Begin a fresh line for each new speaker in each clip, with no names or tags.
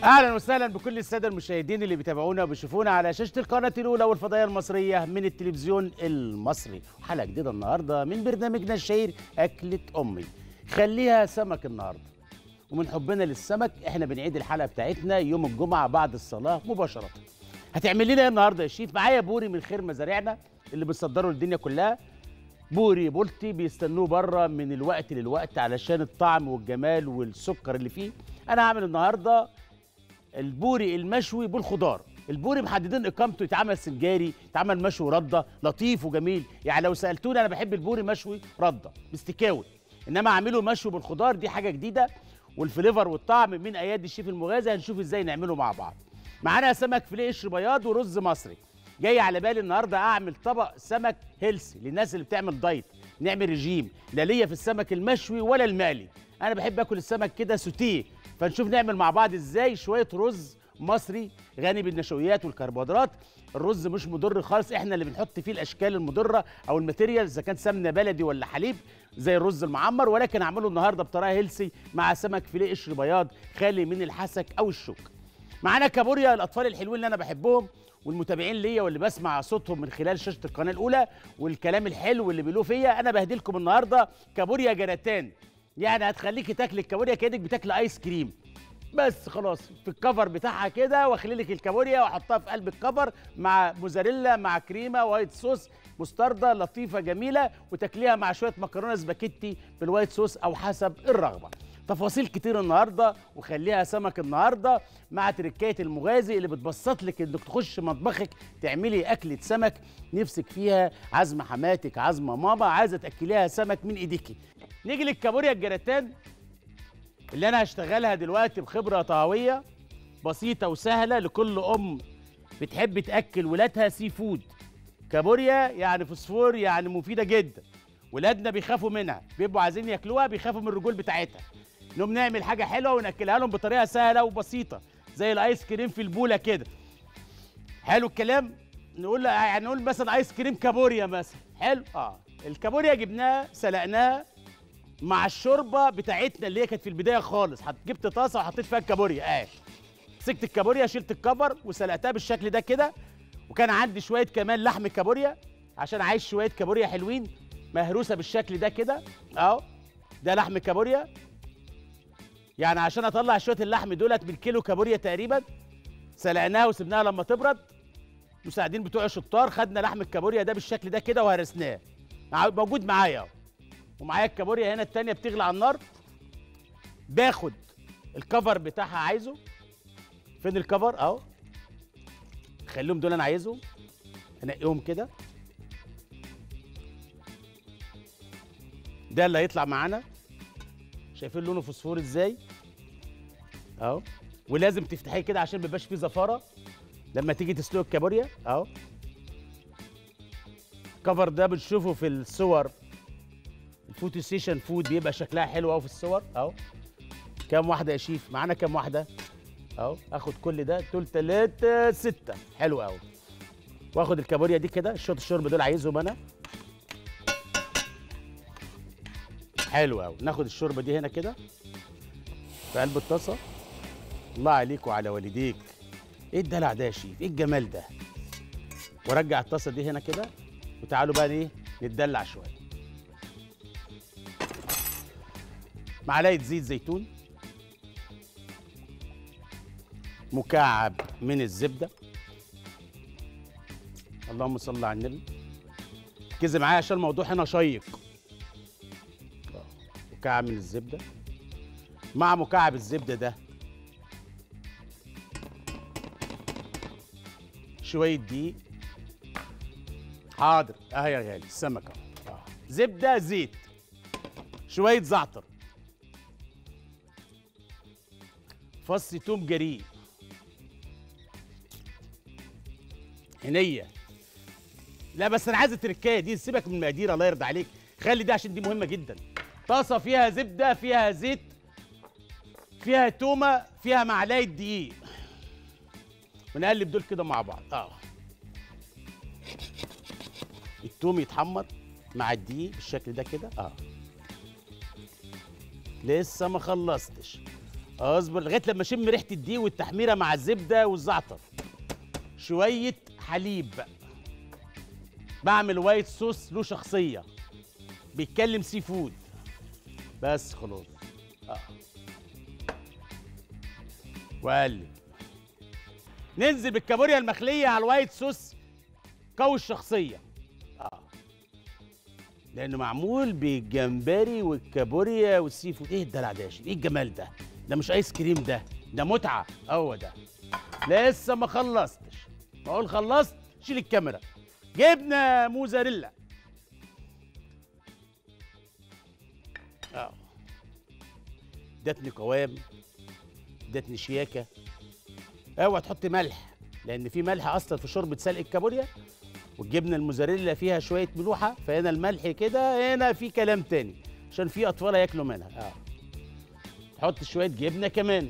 اهلا وسهلا بكل الساده المشاهدين اللي بيتابعونا وبيشوفونا على شاشه القناه الاولى والفضائيه المصريه من التلفزيون المصري حلقه جديده النهارده من برنامجنا الشهير اكله امي خليها سمك النهارده ومن حبنا للسمك احنا بنعيد الحلقه بتاعتنا يوم الجمعه بعد الصلاه مباشره هتعمل لنا ايه النهارده يا شيف معايا بوري من خير مزارعنا اللي بتصدره للدنيا كلها بوري بولتي بيستنوه بره من الوقت للوقت علشان الطعم والجمال والسكر اللي فيه انا هعمل النهارده البوري المشوي بالخضار البوري محددين اقامته يتعمل سنجاري يتعمل مشوي رده لطيف وجميل يعني لو سالتوني انا بحب البوري مشوي رده مستكاوي انما اعمله مشوي بالخضار دي حاجه جديده والفليفر والطعم من ايادي الشيف المغازي هنشوف ازاي نعمله مع بعض معانا سمك فيليه قشر بياض ورز مصري جاي على بالي النهارده اعمل طبق سمك هيلسي للناس اللي بتعمل دايت نعمل رجيم لا ليا في السمك المشوي ولا المقلي انا بحب اكل السمك كده سوتيه فنشوف نعمل مع بعض ازاي شويه رز مصري غني بالنشويات والكربوهيدرات الرز مش مضر خالص احنا اللي بنحط فيه الاشكال المضره او الماتيريال اذا كان سمنه بلدي ولا حليب زي الرز المعمر ولكن اعمله النهارده بطريقه هيلسي مع سمك فيليه قشر بياض خالي من الحسك او الشوك معانا كابوريا الاطفال الحلوين اللي انا بحبهم والمتابعين ليا واللي بسمع صوتهم من خلال شاشه القناه الاولى والكلام الحلو اللي بيقولوه فيا انا بهدلكم النهارده كابوريا جراتان يعني هتخليكي تاكلي الكابوريا كانك بتاكلي ايس كريم بس خلاص في الكفر بتاعها كده واخلي لك الكابوريا واحطها في قلب الكفر مع موزاريلا مع كريمه وايت صوص مستردة لطيفه جميله وتاكليها مع شويه مكرونه سباكيتي بالوايت صوص او حسب الرغبه تفاصيل كتير النهارده وخليها سمك النهارده مع تركايه المغازي اللي بتبسط لك انك تخش مطبخك تعملي اكله سمك نفسك فيها عزم حماتك عزم ماما عايزه تاكليها سمك من ايديكي نيجي للكابوريا الجراتان اللي انا هشتغلها دلوقتي بخبره طهويه بسيطه وسهله لكل ام بتحب تاكل ولادها سي فود كابوريا يعني فوسفور يعني مفيده جدا ولادنا بيخافوا منها بيبقوا عايزين ياكلوها بيخافوا من الرجول بتاعتها نقوم نعمل حاجه حلوه وناكلها لهم بطريقه سهله وبسيطه زي الايس كريم في البوله كده حلو الكلام نقول يعني نقول مثلا ايس كريم كابوريا مثلا حلو اه الكابوريا جبناها سلقناها مع الشوربه بتاعتنا اللي هي كانت في البدايه خالص حط جبت طاسه وحطيت فيها الكابوريا اه مسكت الكابوريا شلت الكفر وسلقتها بالشكل ده كده وكان عندي شويه كمان لحم كابوريا عشان عايز شويه كابوريا حلوين مهروسه بالشكل ده كده اهو ده لحم كابوريا يعني عشان اطلع شويه اللحم دولت بالكيلو كابوريا تقريبا سلقناها وسبناها لما تبرد مساعدين بتوع الشطار خدنا لحم الكابوريا ده بالشكل ده كده وهرسناه موجود معايا اهو ومعايا الكابوريا هنا التانية بتغلي على النار باخد الكفر بتاعها عايزه فين الكفر اهو خليهم دول انا عايزهم انقيهم كده ده اللي هيطلع معانا شايفين لونه فوسفور ازاي اهو ولازم تفتحيه كده عشان ما يبقاش فيه زفاره لما تيجي تسلق الكابوريا اهو الكفر ده بنشوفه في الصور الفوتو ستيشن فود بيبقى شكلها حلو قوي في الصور اهو كام واحده يا شيف معانا كام واحده اهو اخد كل ده دول تلاتة ستة حلو قوي واخد الكابوريا دي كده الشوط الشرب دول عايزهم انا حلو قوي ناخد الشوربه دي هنا كده في قلب الطاسه الله عليك وعلى والديك ايه الدلع ده يا شيف ايه الجمال ده ورجع الطاسه دي هنا كده وتعالوا بقى ايه نتدلع شويه معلقه زيت زيتون مكعب من الزبده اللهم صل على النبي ركزي معايا عشان الموضوع هنا شيق مكعب من الزبده مع مكعب الزبده ده شويه دقيق حاضر اهي يا غالي السمكه آه. زبده زيت شويه زعتر فص توم جريء هنيه لا بس انا عايز التركايه دي سيبك من المقادير الله يرضى عليك خلي دي عشان دي مهمه جدا طاسه فيها زبده فيها زيت فيها تومه فيها معلقه دقيق ونقلب دول كده مع بعض اه التوم يتحمر مع الدقيق بالشكل ده كده اه لسه ما خلصتش اصبر لغايه لما اشم ريحه الدقيق والتحميره مع الزبده والزعتر شويه حليب بعمل وايت صوص له شخصيه بيتكلم سي فود بس خلاص آه. وقلب ننزل بالكابوريا المخليه على الوايت صوص قوي الشخصيه اه لانه معمول بالجمبري والكابوريا والسي فود ايه الدلع ده يا شيخ؟ ايه الجمال ده ده مش ايس كريم ده ده متعه هو ده لسه ما خلصتش بقول خلصت شيل الكاميرا جبنه موزاريلا اه ادتني قوام ادتني شياكه اوعى تحط ملح لان في ملح اصلا في شوربه سلق الكابوريا والجبنه الموزاريلا فيها شويه ملوحه فهنا الملح كده هنا في كلام تاني عشان في اطفال هياكلوا منها اه حط شويه جبنه كمان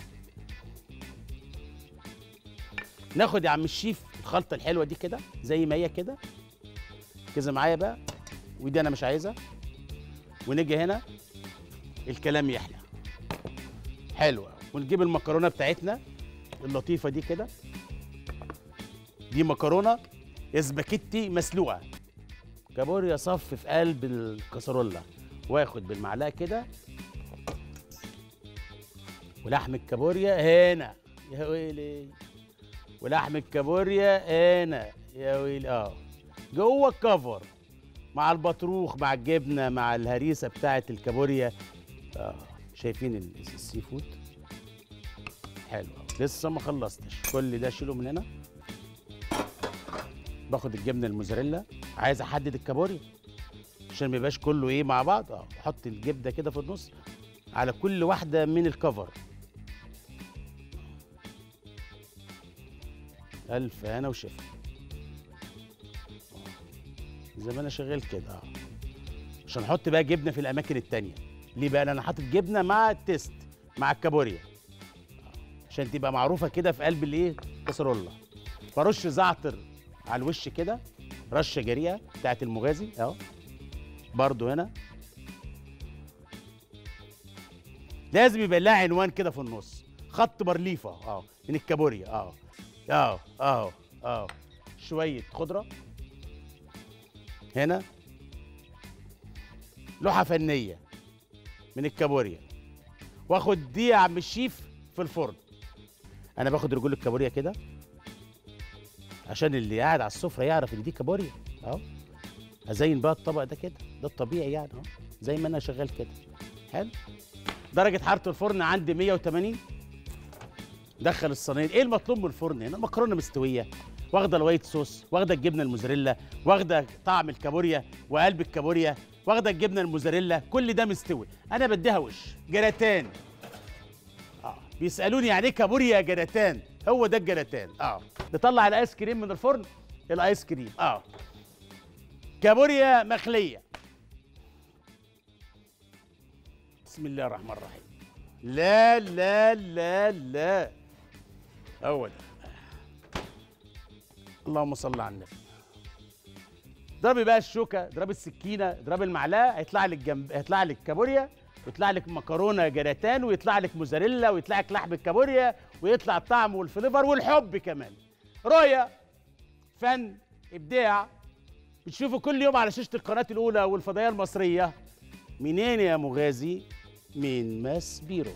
ناخد يا عم الشيف الخلطه الحلوه دي كده زي ما هي كده كذا معايا بقى ودي انا مش عايزها ونيجي هنا الكلام يحلى حلو أوي. ونجيب المكرونه بتاعتنا اللطيفه دي كده دي مكرونه اسباجيتي مسلوقه كابوريا صف في قلب الكسرولة واخد بالمعلقه كده ولحم الكابوريا هنا يا ويلي ولحم الكابوريا هنا يا ويلي اه جوه الكفر مع البطروخ مع الجبنه مع الهريسه بتاعه الكابوريا اه شايفين ال- السي فود حلو أوي. لسه ما خلصتش كل ده اشيله من هنا باخد الجبنه الموزاريلا عايز احدد الكابوريا عشان ما يبقاش كله ايه مع بعض اه احط الجبنه كده في النص على كل واحده من الكفر الف هنا وشفا آه. زي ما انا شغال كده اه عشان احط بقى جبنه في الاماكن التانية ليه بقى لأن انا حاطط جبنه مع التيست مع الكابوريا آه. عشان تبقى معروفه كده في قلب الايه كسرولة فرش زعتر على الوش كده رشه جريئه بتاعت المغازي اهو برضو هنا لازم يبقى لها عنوان كده في النص خط برليفه اه من الكابوريا اه اه اه اه شويه خضره هنا لوحه فنيه من الكابوريا واخد دي يا عم الشيف في الفرن انا باخد رجول الكابوريا كده عشان اللي قاعد على السفره يعرف ان دي كابوريا اهو ازين بقى الطبق ده كده ده الطبيعي يعني اهو زي ما انا شغال كده حلو درجه حراره الفرن عندي 180 دخل الصينيه ايه المطلوب من الفرن هنا مكرونه مستويه واخده الوايت صوص واخده الجبنه الموزاريلا واخده طعم الكابوريا وقلب الكابوريا واخده الجبنه الموزاريلا كل ده مستوي انا بديها وش جراتان اه بيسالوني يعني ايه كابوريا جراتان هو ده الجراتان اه نطلع الايس كريم من الفرن الايس كريم اه كابوريا مخليه بسم الله الرحمن الرحيم لا لا لا لا هو ده اللهم صل على النبي اضربي بقى الشوكه اضربي السكينه اضربي المعلقه هيطلع لك جنب هيطلع لك كابوريا ويطلع لك مكرونه جراتان ويطلع لك موزاريلا ويطلع لك لحم الكابوريا ويطلع الطعم والفليفر والحب كمان رؤيه فن ابداع بتشوفوا كل يوم على شاشه القناه الاولى والفضائيه المصريه منين يا مغازي من ماس بيرو